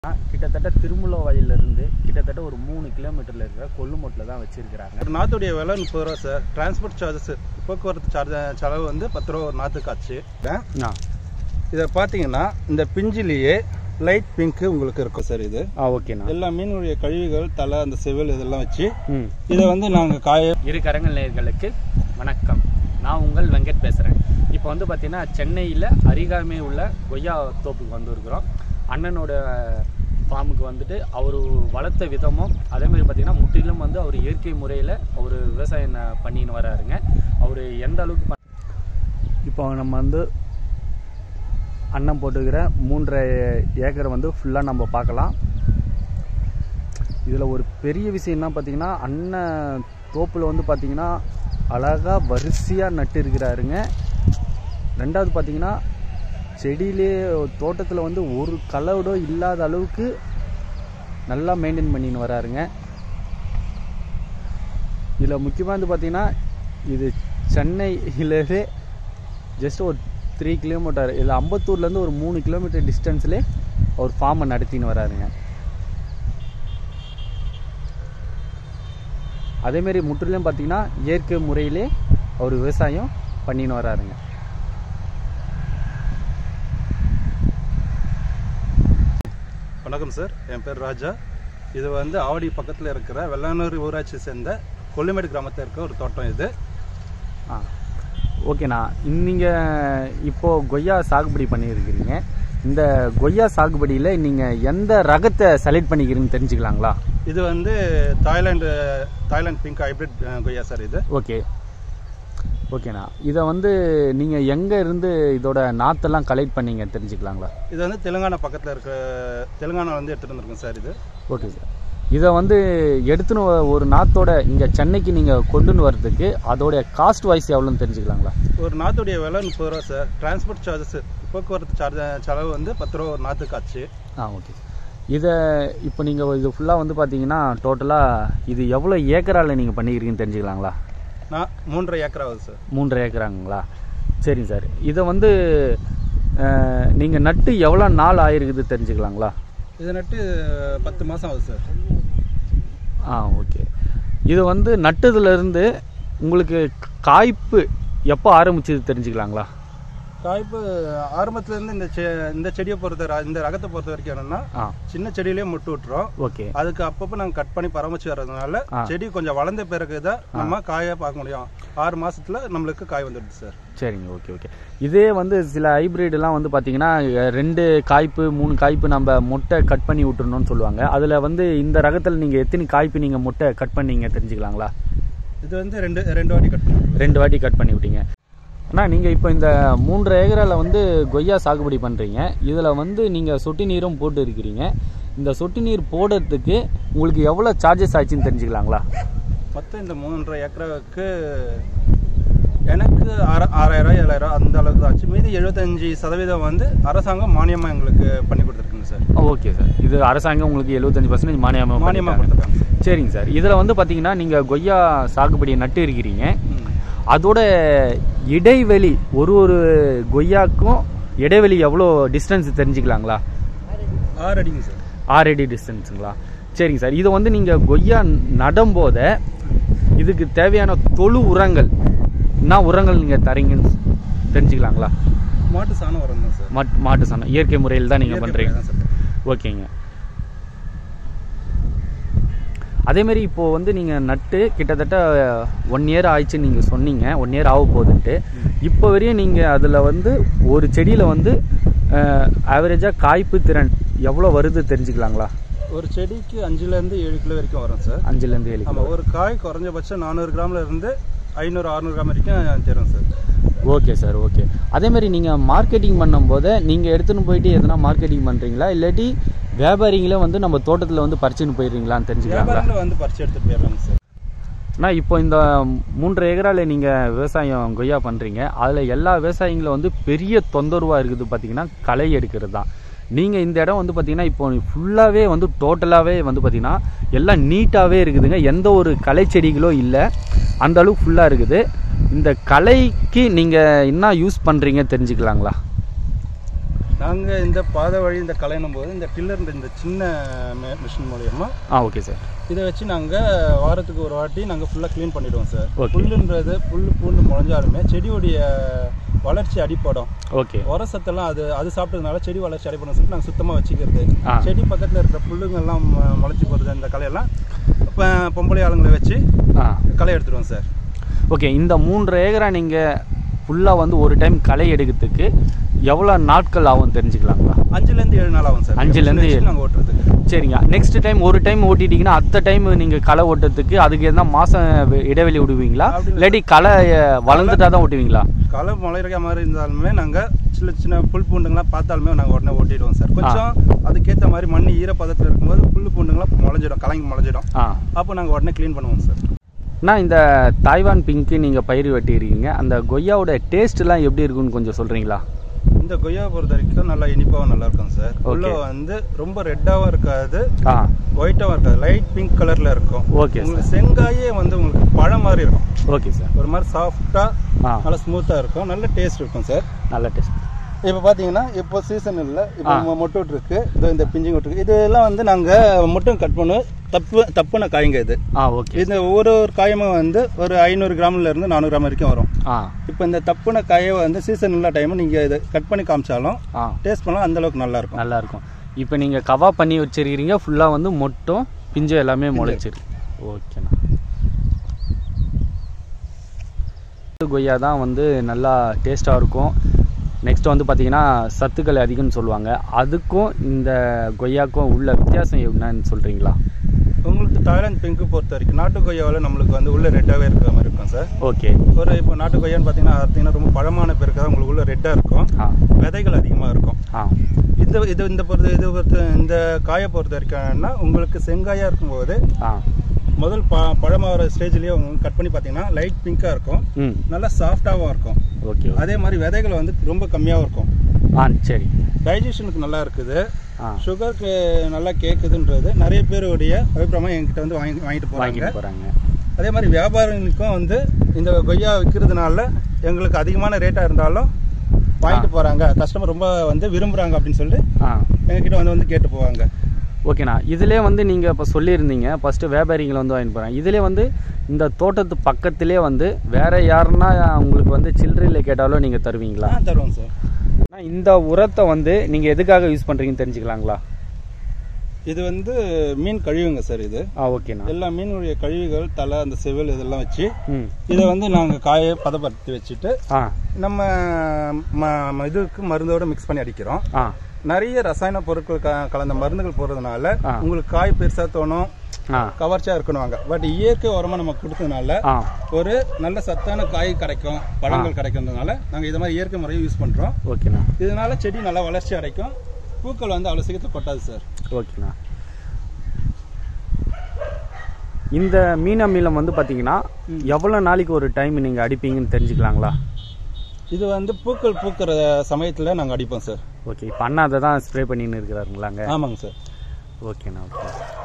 கிட்டத்தட்ட திருமுலவாயிலிருந்து கிட்டத்தட்ட ஒரு மூணு கிலோமீட்டரில் இருக்கிற கொல்லுமோட்டில் தான் வச்சிருக்கிறாங்க ஒரு நாத்துடைய விலை முப்பது ரூபா சார் டிரான்ஸ்போர்ட் சார்ஜஸ் போக்குவரத்து சார்ஜ் செலவு வந்து பத்து ரூபா ஒரு நாற்றுக்கு ஆச்சு ஆ இதை பார்த்தீங்கன்னா இந்த பிஞ்சிலேயே லைட் பிங்க் உங்களுக்கு இருக்கும் சார் இது ஆ ஓகேண்ணா எல்லா மீனுடைய கழிவுகள் தலை அந்த செவில் இதெல்லாம் வச்சு ம் இதை வந்து நாங்கள் காய இரு கரங்கள் நேயர்களுக்கு வணக்கம் நான் உங்கள் வெங்கட் பேசுகிறேன் இப்போ வந்து பார்த்தீங்கன்னா சென்னையில் அருகாமை உள்ள கொய்யா தோப்புக்கு வந்திருக்கிறோம் அண்ணனோட ஃபார்முக்கு வந்துட்டு அவர் வளர்த்த விதமும் அதே மாதிரி பார்த்தீங்கன்னா முற்றிலும் வந்து அவர் இயற்கை முறையில் அவர் விவசாயம் ந- பண்ணின்னு வராருங்க அவர் எந்த அளவுக்கு பண்- இப்போ நம்ம வந்து அண்ணன் போட்டுக்கிற மூன்றரை ஏக்கரை வந்து ஃபுல்லாக நம்ம பார்க்கலாம் இதில் ஒரு பெரிய விஷயம் என்ன பார்த்தீங்கன்னா அண்ணன் தோப்பில் வந்து பார்த்தீங்கன்னா அழகாக வரிசையாக நட்டு இருக்கிறாருங்க ரெண்டாவது பார்த்தீங்கன்னா செடியிலே தோட்டத்தில் வந்து ஒரு கலவடோ இல்லாத அளவுக்கு நல்லா மெயின்டைன் பண்ணின்னு வராருங்க இதில் முக்கியமாக வந்து பார்த்தீங்கன்னா இது சென்னையிலே ஜஸ்ட் ஒரு த்ரீ கிலோமீட்டர் இதில் அம்பத்தூர்லேருந்து ஒரு மூணு கிலோமீட்டர் டிஸ்டன்ஸ்லேயே அவர் ஃபார்மை நடத்தின்னு வராருங்க அதேமாரி முற்றிலும் பார்த்தீங்கன்னா இயற்கை முறையிலே அவர் விவசாயம் பண்ணின்னு வராருங்க வணக்கம் சார் என் பேர் ராஜா இது வந்து ஆவடி பக்கத்தில் இருக்கிற வெள்ளானூர் ஊராட்சி சேர்ந்த கொல்லிமேடு கிராமத்தில் இருக்க ஒரு தோட்டம் இது ஆ ஓகேண்ணா நீங்கள் இப்போது கொய்யா சாகுபடி பண்ணியிருக்கிறீங்க இந்த கொய்யா சாகுபடியில் நீங்கள் எந்த ரகத்தை செலக்ட் பண்ணிக்கிறீங்கன்னு தெரிஞ்சுக்கலாங்களா இது வந்து தாய்லாந்து தாய்லாந்து பிங்க் ஹைப்ரிட் கொய்யா சார் இது ஓகே ஓகேண்ணா இதை வந்து நீங்கள் எங்கே இருந்து இதோட நாற்றெல்லாம் கலெக்ட் பண்ணீங்க தெரிஞ்சுக்கலாங்களா இது வந்து தெலுங்கானா பக்கத்தில் இருக்க தெலுங்கானா வந்து எடுத்துகிட்டு வந்திருக்கோம் சார் இது ஓகே சார் இதை வந்து எடுத்துன்னு வ- ஒரு நாத்தோட இங்கே சென்னைக்கு நீங்கள் கொண்டுன்னு வர்றதுக்கு அதோடைய காஸ்ட் வைஸ் எவ்வளோன்னு தெரிஞ்சுக்கலாங்களா ஒரு நாத்துடைய விலை முப்பது ரூபா சார் டிரான்ஸ்போர்ட் சார்ஜஸ் போக்குவரத்து சார்ஜ் செலவு வந்து பத்து ரூபா ஒரு நாற்றுக்கு ஆச்சு ஆ ஓகே இதை இப்போ நீங்கள் இது ஃபுல்லாக வந்து பார்த்தீங்கன்னா டோட்டலாக இது எவ்வளோ ஏக்கரால் நீங்கள் பண்ணிக்கிறீங்கன்னு தெரிஞ்சுக்கலாங்களா நான் மூன்றரை ஏக்கர் ஆகுது சார் மூன்றரை ஏக்கராங்களா சரிங்க சார் இதை வந்து நீங்கள் நட்டு எவ்வளோ நாள் ஆயிருக்குது தெரிஞ்சுக்கலாங்களா இது நட்டு பத்து மாதம் ஆகுது சார் ஆ ஓகே இது வந்து நட்டதுலேருந்து உங்களுக்கு காய்ப்பு எப்போ ஆரம்பிச்சது தெரிஞ்சுக்கலாங்களா காய்ப்பு ஆரம்பத்துலேருந்து இந்த செ இந்த செடியை பொறுத்த ர- இந்த ரகத்தை பொறுத்த வரைக்கும் என்னன்னா ஆ சின்ன செடியிலேயே முட்டு விட்டுரும் ஓகே அதுக்கு அப்பப்போ நாங்கள் கட் பண்ணி பராமரிச்சு வர்றதுனால ஆ. செடி கொஞ்சம் வளர்ந்த பிறகு தான் நம்ம காயை பார்க்க முடியும் ஆறு மாசத்துல நம்மளுக்கு காய் வந்துடுது சார் சரிங்க ஓகே ஓகே இதே வந்து சில ஹைப்ரிட்லாம் வந்து பார்த்தீங்கன்னா அஹ், ரெண்டு காய்ப்பு மூணு காய்ப்பு நம்ம முட்டை கட் பண்ணி விட்டுறணும்னு சொல்லுவாங்க அதில் வந்து இந்த ரகத்தில் நீங்கள் எத்தனை காய்ப்பு நீங்கள் முட்டை கட் பண்ணீங்க தெரிஞ்சுக்கலாங்களா இது வந்து ரெண்டு ரெண்டு வாட்டி கட் பண்ணுவோம் ரெண்டு வாட்டி கட் பண்ணி விட்டீங்க அண்ணா நீங்கள் இப்போ இந்த மூன்றரை ஏக்கரால வந்து கொய்யா சாகுபடி பண்ணுறீங்க இதில் வந்து நீங்கள் சொட்டு நீரும் போட்டு இருக்கிறீங்க இந்த சொட்டு நீர் போடுறதுக்கு உங்களுக்கு எவ்வளோ சார்ஜஸ் ஆச்சுன்னு தெரிஞ்சுக்கலாங்களா மொத்தம் இந்த மூன்றரை ஏக்கராவுக்கு எனக்கு ஆற ஆறாயிரம் ஏழாயிரம் அந்த அளவுக்கு தான் ஆச்சு மீதி எழுபத்தஞ்சி சதவீதம் வந்து அரசாங்கம் மானியமாக எங்களுக்கு பண்ணி கொடுத்துருக்குங்க சார் ஓகே சார் இது அரசாங்கம் உங்களுக்கு எழுபத்தஞ்சு பர்சன்டேஜ் மானியமாக மானியமாக பண்ணிட்டாங்க. கொடுத்துருக்காங்க சார் சரிங்க சார் இதில் வந்து பார்த்தீங்கன்னா நீங்கள் கொய்யா சாகுபடி நட்டு இருக்கிறீங்க ம். அதோட இடைவெளி ஒரு ஒரு கொய்யாக்கும் இடைவெளி எவ்வளோ டிஸ்டன்ஸ் தெரிஞ்சுக்கலாங்களா ஆறு அடிங்க சார் ஆறு அடி டிஸ்டன்ஸுங்களா சரிங்க சார் இதை வந்து நீங்கள் கொய்யா நடும்போத இதுக்கு தேவையான தொழு உரங்கள் என்ன உரங்கள் நீங்கள் தரீங்கன்னு தெரிஞ்சுக்கலாங்களா மாட்டு சாணம் வரும் தான் சார் மாட்டு மாட்டு சாணம் இயற்கை முறையில் தான் நீங்கள் இயற்கை பண்ணுறீங்க முறை தான் சார். ஓகேங்க அதேமாரி இப்போது வந்து நீங்கள் நட்டு கிட்டத்தட்ட ஒன் இயர் ஆயிடுச்சுன்னு நீங்கள் சொன்னீங்க ஒன் இயர் ஆக போகுதுன்ட்டு இப்போ வரையும் நீங்கள் அதில் வந்து ஒரு செடியில் வந்து ஆவரேஜாக காய்ப்பு திறன் எவ்வளோ வருது தெரிஞ்சுக்கலாங்களா ஒரு செடிக்கு அஞ்சுலேருந்து ஏழு கிலோ வரைக்கும் வரும் சார் அஞ்சுலேருந்து ஏழு கிலோ ஆமாம் ஒரு காய் குறைஞ்சபட்சம் நானூறு கிராம்ல இருந்து ஐநூறு அறுநூறு கிராம் வரைக்கும் தரும் சார் ஓகே சார் ஓகே அதேமாதிரி நீங்கள் மார்க்கெட்டிங் பண்ணும்போது நீங்கள் எடுத்துன்னு போயிட்டு எதனா மார்க்கெட்டிங் பண்ணுறீங்களா இல்லாட்டி வியாபாரிங்களே வந்து நம்ம தோட்டத்தில் வந்து பறிச்சுன்னு போயிடுறீங்களான்னு தெரிஞ்சுக்கலாங்களா வியாபாரங்களை வந்து பறிச்சு எடுத்துட்டு போயிடலாங்க சார் அண்ணா இப்போ இந்த மூன்று ஏக்கரால நீங்கள் விவசாயம் கொய்யா பண்ணுறீங்க அதில் எல்லா விவசாயிங்களும் வந்து பெரிய தொந்தரவாக இருக்குது பார்த்தீங்கன்னா களை எடுக்கிறது தான் நீங்கள் இந்த இடம் வந்து பார்த்தீங்கன்னா இப்போ ஃபுல்லாகவே வந்து டோட்டலாகவே வந்து பார்த்தீங்கன்னா எல்லாம் நீட்டாகவே இருக்குதுங்க எந்த ஒரு களை செடிகளோ இல்லை அந்த அளவுக்கு ஃபுல்லாக இருக்குது இந்த களைக்கு நீங்கள் என்ன யூஸ் பண்ணுறீங்க தெரிஞ்சுக்கலாங்களா நாங்கள் இந்த பாதை வழி இந்த கலையணும் போது இந்த டில்லர் இந்த சின்ன மிஷின் மூலயமா ஆ ஓகே சார் இதை வச்சு நாங்கள் வாரத்துக்கு ஒரு வாட்டி நாங்கள் ஃபுல்லாக க்ளீன் பண்ணிடுவோம் சார் Okay. புல்லுன்றது புல் பூண்டு முளைஞ்சாலுமே செடியுடைய வளர்ச்சி அடிப்படும் ஓகே உர சத்தெல்லாம் அது அது சாப்பிட்டதுனால செடி வளர்ச்சி அடிப்படும் சொல்லிட்டு நாங்கள் சுத்தமாக வச்சுக்கிறது ஆ. செடி பக்கத்தில் இருக்கிற புல்லுங்கெல்லாம் ம- முளைச்சி போகிறது இந்த களையெல்லாம் இப்போ பொம்பளை ஆளுங்களை வச்சு ஆ களை எடுத்துருவோம் சார் ஓகே இந்த மூன்று ஏக்கரா நீங்கள் ஃபுல்லாக வந்து ஒரு டைம் களை எடுக்கிறதுக்கு எவ்வளோ நாட்கள் ஆகும் தெரிஞ்சுக்கலாங்களா அஞ்சுலேருந்து ஏழு நாள் ஆகும் சார் அஞ்சுலேருந்து ஏழு. நாங்கள் ஓட்டுறதுக்கு சரிங்க நெக்ஸ்ட் டைம் ஒரு டைம் ஓட்டிட்டீங்கன்னா அடுத்த டைம் நீங்கள் களை ஓட்டுறதுக்கு அதுக்கு எதனா மாதம் இடைவெளி விடுவீங்களா அப்படி இல்ல. இல்லாட்டி களை அஹ், வளர்ந்துட்டா தான் ஓட்டுவீங்களா களை முளைக்கிற மாதிரி இருந்தாலுமே நாங்கள் சின்ன சின்ன புல் பூண்டுங்களாம் பார்த்தாலுமே நாங்கள் உடனே ஓட்டிடுவோம் சார் கொஞ்சம் அதுக்கேற்ற மாதிரி மண் ஈரப்பதத்தில் இருக்கும்போது புல் பூண்டுங்களாம் முளைஞ்சிடும் கலங்கி முளைஞ்சிடும் ஆ அப்போ நாங்கள் உடனே க்ளீன் பண்ணுவோம் சார் நான் இந்த தாய்வான் பிங்க்கு நீங்கள் பயிர் வெட்டியிருக்கீங்க அந்த கொய்யாவோட டேஸ்ட்லாம் எப்படி இருக்குன்னு கொஞ்சம் சொல்கிறீங்களா இந்த கொய்யாவை பொறுத்த வரைக்கும் நல்லா இனிப்பாகவும் நல்லா இருக்கும் சார் உள்ள வந்து ரொம்ப ரெட்டாகவும் இருக்காது ஆ ஒயிட்டாகவும் இருக்காது லைட் பிங்க் கலரில் இருக்கும் ஓகே சார் உங்களுக்கு செங்காயே வந்து உங்களுக்கு பழம் மாதிரி இருக்கும் ஓகே சார் ஒரு மாதிரி சாஃப்டாக ஆ நல்லா ஸ்மூத்தாக இருக்கும் நல்ல டேஸ்ட் இருக்கும் சார் நல்ல டேஸ்ட் இப்போ பார்த்தீங்கன்னா இப்போ சீசன் இல்லை இப்போ ஆ. மொ- மொட்டு விட்டு இருக்கு இதோ இந்த பிஞ்சிங் விட்டு இருக்கு இதெல்லாம் வந்து நாங்கள் மட்டும் கட் பண்ணுவோம் தப்பு தப்புன காய்ங்க இது ஆ ஓகே இந்த ஒரு ஒரு காயமும் வந்து ஒரு ஐநூறு கிராம்ல இருந்து நானூறு கிராம் வரைக்கும் வரும் ஆ இப்போ இந்த தப்புன காயை வந்து சீசன் இல்லாத டைம் நீங்கள் இதை கட் பண்ணி காமிச்சாலும் ஆ டேஸ்ட் பண்ணலாம் அந்த அளவுக்கு நல்லா இருக்கும் நல்லா இருக்கும் இப்போ நீங்கள் கவா பண்ணி வச்சிருக்கிறீங்க ஃபுல்லாக வந்து மொட்டும் பிஞ்சு எல்லாமே முளைச்சிருக்கு ஓகேண்ணா கொய்யா தான் வந்து நல்லா டேஸ்ட்டாக இருக்கும் நெக்ஸ்ட் வந்து பார்த்தீங்கன்னா சத்துக்கள் அதிகம்னு சொல்லுவாங்க அதுக்கும் இந்த கொய்யாக்கும் உள்ள வித்தியாசம் என்னன்னு சொல்கிறீங்களா உங்களுக்கு தாய்லாந்து பிங்க்கு பொறுத்த வரைக்கும் நாட்டு கொய்யாவில் நம்மளுக்கு வந்து உள்ள ரெட்டாகவே இருக்கிற மாதிரி இருக்கும் சார் ஓகே ஒரு இப்போ நாட்டு கொய்யான்னு பார்த்தீங்கன்னா பார்த்தீங்கன்னா ரொம்ப பழமான பேருக்கு உங்களுக்கு உள்ள ரெட்டாக இருக்கும் ஆ விதைகள் அதிகமாக இருக்கும் ஆ இந்த இது இந்த பொறுத்த இது பொறுத்த இந்த காயை பொறுத்த வரைக்கும்னா உங்களுக்கு செங்காயாக இருக்கும்போது ஆ முதல் ப பழமாகிற ஸ்டேஜ்லேயே உங்களுக்கு கட் பண்ணி பார்த்தீங்கன்னா லைட் பிங்காக இருக்கும் ம் நல்லா சாஃப்டாகவும் இருக்கும் ஓகே அதே மாதிரி விதைகள் வந்து ரொம்ப கம்மியாகவும் இருக்கும் ஆ சரி டைஜஷனுக்கு நல்லா இருக்குது ஆ சுகருக்கு நல்லா கேட்குதுன்றது நிறைய பேருடைய அபிப்பிராயமாக என்கிட்ட வந்து வாங்கி வாங்கிட்டு போகிறாங்க வாங்கிட்டு போகிறாங்க அதே மாதிரி வியாபாரிகளுக்கும் வந்து இந்த கொய்யா விற்கிறதுனால எங்களுக்கு அதிகமான ரேட்டாக இருந்தாலும் வாங்கிட்டு போகிறாங்க கஸ்டமர் ரொம்ப வந்து விரும்புகிறாங்க அப்படின்னு சொல்லிட்டு ஆ எங்ககிட்ட வந்து வந்து கேட்டு போவாங்க ஓகேண்ணா இதிலே வந்து நீங்கள் இப்போ சொல்லியிருந்தீங்க ஃபஸ்ட்டு வியாபாரிகளை வந்து வாங்கிட்டு போகிறாங்க இதிலே வந்து இந்த தோட்டத்து பக்கத்திலே வந்து வேற யாருன்னா உங்களுக்கு வந்து சில்லறையில் கேட்டாலும் நீங்கள் தருவீங்களா ஆ தருவோம் சார் அண்ணா, இந்த உரத்தை வந்து நீங்கள் எதுக்காக யூஸ் பண்ணுறீங்கன்னு தெரிஞ்சுக்கலாங்களா இது வந்து மீன் கழிவுங்க சார் இது ஆ ஓகேண்ணா எல்லா மீனுடைய கழிவுகள் தலை அந்த செவில் இதெல்லாம் வச்சு ம் இதை வந்து நாங்கள் காய பதப்படுத்தி வச்சுட்டு ஆ நம்ம ம- ம- இதுக்கு மருந்தோட மிக்ஸ் பண்ணி அடிக்கிறோம் ஆ நிறைய ரசாயன பொருட்கள் க- கலந்த மருந்துகள் போடுறதுனால ஆ. உங்களுக்கு காய் பெருசா தோணும் ஆ கவர்ச்சியா இருக்கணுவாங்க பட் இயற்கை உரமா நம்ம கொடுத்ததுனால ஆ ஒரு நல்ல சத்தான காய் கிடைக்கும் பழங்கள் கிடைக்கிறதுனால நாங்க இது மாதிரி இயற்கை முறையை யூஸ் பண்றோம் ஓகேண்ணா இதனால செடி நல்லா வளர்ச்சி அடைக்கும் பூக்கள் வந்து அவ்வளவு சீக்கிரத்தில் கொட்டாது சார் ஓகேண்ணா இந்த மீன் அமிலம் வந்து பார்த்தீங்கன்னா எவ்வளோ நாளைக்கு ஒரு டைம் நீங்கள் அடிப்பீங்கன்னு தெரிஞ்சுக்கலாங்களா இது வந்து பூக்கள் பூக்கிற சமயத்துல நாங்க அடிப்போம் சார் ஓகே இப்போ அண்ணா அதை தான் ஸ்ப்ரே பண்ணின்னு இருக்கிறாருங்களாங்க ஆமாங்க சார் ஓகேண்ணா ஓகே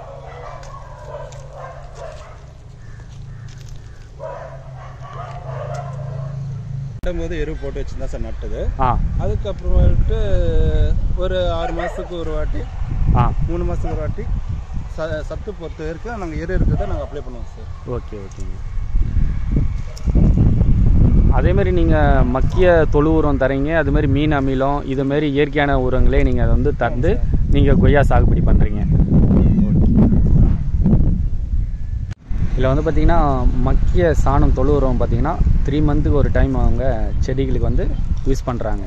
நடும்போது எரு போட்டு வச்சு தான் சார் நட்டது ஆ அதுக்கப்புறமேட்டு ஒரு ஆறு மாசத்துக்கு ஒரு வாட்டி ஆ மூணு மாசத்துக்கு ஒரு வாட்டி ச- சத்து பொறுத்த வரைக்கும் நாங்கள் எரு இருக்கிறத நாங்கள் அப்ளை பண்ணுவோம் சார் ஓகே ஓகேங்க அதே மாதிரி நீங்கள் மக்கிய தொழு உரம் தரீங்க அது மாதிரி மீன் அமிலம் இது மாதிரி இயற்கையான உரங்களே நீங்கள் அதை வந்து தந்து நீங்கள் கொய்யா சாகுபடி பண்ணுறீங்க இதில் வந்து பார்த்தீங்கன்னா மக்கிய சாணம் தொழு உரம் பார்த்தீங்கன்னா த்ரீ மந்த்துக்கு ஒரு டைம் அவங்க செடிகளுக்கு வந்து யூஸ் பண்ணுறாங்க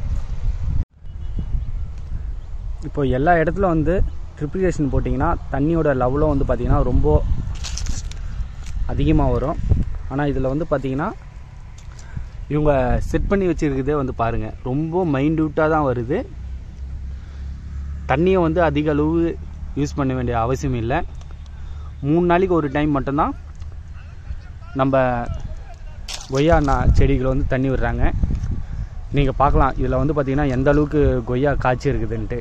இப்போ எல்லா இடத்துல வந்து ட்ரிப்ளிகேஷன் போட்டிங்கன்னா தண்ணியோட லெவலும் வந்து பார்த்திங்கன்னா ரொம்ப அதிகமாக வரும் ஆனால் இதில் வந்து பார்த்தீங்கன்னா இவங்க செட் பண்ணி வச்சுருக்கிறதே வந்து பாருங்கள் ரொம்ப மைன்யூட்டாக தான் வருது தண்ணியை வந்து அதிக அளவு யூஸ் பண்ண வேண்டிய அவசியம் இல்லை மூணு நாளைக்கு ஒரு டைம் மட்டும்தான் நம்ம கொய்யா நா- செடிகளை வந்து தண்ணி விடுறாங்க நீங்கள் பார்க்கலாம் இதில் வந்து பார்த்தீங்கன்னா எந்த அளவுக்கு கொய்யா காய்ச்சி இருக்குதுன்ட்டு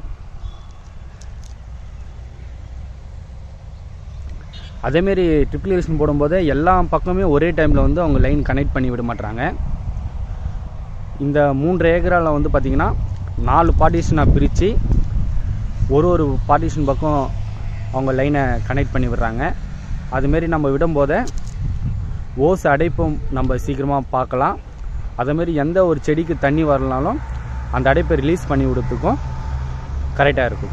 அதேமாரி ட்ரிப்ளிகேஷன் போடும்போது எல்லா பக்கமே ஒரே டைமில் வந்து அவங்க லைன் கனெக்ட் பண்ணி விட மாட்றாங்க இந்த மூன்று ஏக்கரால் வந்து பார்த்திங்கன்னா நாலு பார்ட்டிஷனாக பிரித்து ஒரு ஒரு பார்ட்டிஷன் பக்கம் அவங்க லைனை கனெக்ட் பண்ணி விடுறாங்க அதுமாரி நம்ம விடும்போதே ஓஸ் அடைப்பும் நம்ம சீக்கிரமாக பார்க்கலாம் அதேமாரி எந்த ஒரு செடிக்கு தண்ணி வரலனாலும் அந்த அடைப்பை ரிலீஸ் பண்ணி விடுறதுக்கும் கரெக்டாக இருக்குது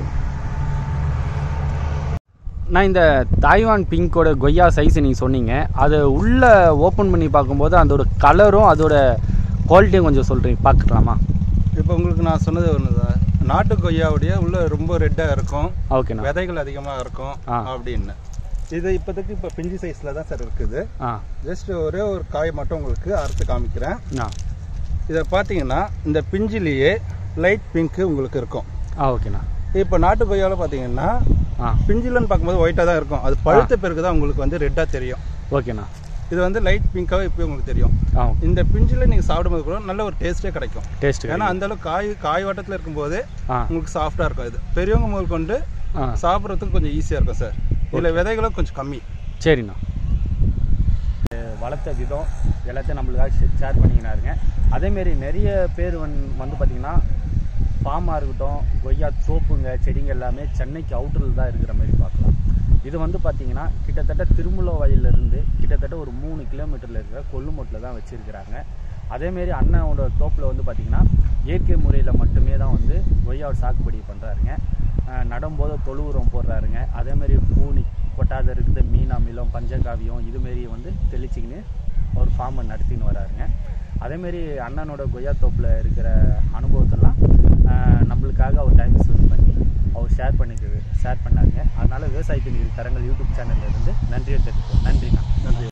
நான் இந்த தாய்வான் பிங்கோட கொய்யா சைஸ் நீங்கள் சொன்னீங்க அதை உள்ளே ஓப்பன் பண்ணி பார்க்கும்போது அதோட கலரும் அதோட குவாலிட்டியும் கொஞ்சம் சொல்கிறீங்க பார்க்கலாமா இப்போ உங்களுக்கு நான் சொன்னது ஒன்று தான் நாட்டு கொய்யாவுடைய உள்ள ரொம்ப ரெட்டாக இருக்கும் ஓகேண்ணா விதைகள் அதிகமாக இருக்கும் ஆ. அப்படின்னு இது இப்போதைக்கு இப்போ பிஞ்சு சைஸில் தான் சார் இருக்குது ஆ ஜஸ்ட் ஒரே ஒரு காய் மட்டும் உங்களுக்கு அறுத்து காமிக்கிறேன் ஆ இதை பார்த்தீங்கன்னா இந்த பிஞ்சிலேயே லைட் பிங்க்கு உங்களுக்கு இருக்கும் ஆ ஓகேண்ணா இப்போ நாட்டு கொய்யாவில் பார்த்தீங்கன்னா ஆ பிஞ்சிலன்னு பார்க்கும்போது ஒயிட்டாக தான் இருக்கும் அது பழுத்த பிறகு தான் உங்களுக்கு வந்து ரெட்டாக தெரியும் ஓகேண்ணா இது வந்து லைட் பிங்காக இப்போ உங்களுக்கு தெரியும் ஆ இந்த பிஞ்சில் நீங்கள் சாப்பிடும்போது கூட நல்ல ஒரு டேஸ்ட்டே கிடைக்கும் டேஸ்ட் ஏன்னா அந்த அளவுக்கு காய் காய் வட்டத்தில் இருக்கும்போது ஆ உங்களுக்கு சாஃப்டாக இருக்கும் இது பெரியவங்க முதல் கொண்டு ஆ சாப்பிட்றதுக்கு கொஞ்சம் ஈஸியாக இருக்கும் சார் இதில் விதைகளும் கொஞ்சம் கம்மி சரிண்ணா வளர்த்த விதம் எல்லாத்தையும் நம்மளுக்காக ஷேர் பண்ணிக்கினாருங்க அதேமாரி நிறைய பேர் வந் வந்து பார்த்திங்கன்னா ஃபார்மாக இருக்கட்டும் கொய்யா தோப்புங்க செடிங்க எல்லாமே சென்னைக்கு அவுட்டரில் தான் இருக்கிற மாதிரி பார்க்கலாம் இது வந்து பார்த்திங்கன்னா கிட்டத்தட்ட திருமுலவாயிலிருந்து கிட்டத்தட்ட ஒரு மூணு கிலோமீட்டரில் இருக்கிற கொல்லுமோட்டில் தான் வச்சுருக்கிறாங்க அதேமாரி அண்ணனோட தோப்பில் வந்து பார்த்திங்கன்னா இயற்கை முறையில் மட்டுமே தான் வந்து கொய்யாவை சாகுபடி பண்ணுறாருங்க நடும்போது தொழு உரம் போடுறாருங்க அதேமாரி பூனி கொட்டாத இருக்குது மீன் அமிலம் பஞ்சகாவியம் இதுமாரி வந்து தெளிச்சிக்கின்னு ஒரு ஃபார்மை நடத்தின்னு வராருங்க அதேமாரி அண்ணனோட கொய்யா தோப்பில் இருக்கிற அனுபவத்தெல்லாம் ஆஹ், நம்மளுக்காக அவர் டைம் ஸ்பெண்ட் பண்ணி அவர் ஷேர் பண்ணிக்கு ஷேர் பண்ணாருங்க அதனால விவசாயத்தின் இரு கரங்கள் யூடியூப் சேனல்ல இருந்து நன்றியை தெரிவிப்போம் நன்றிண்ணா நன்றி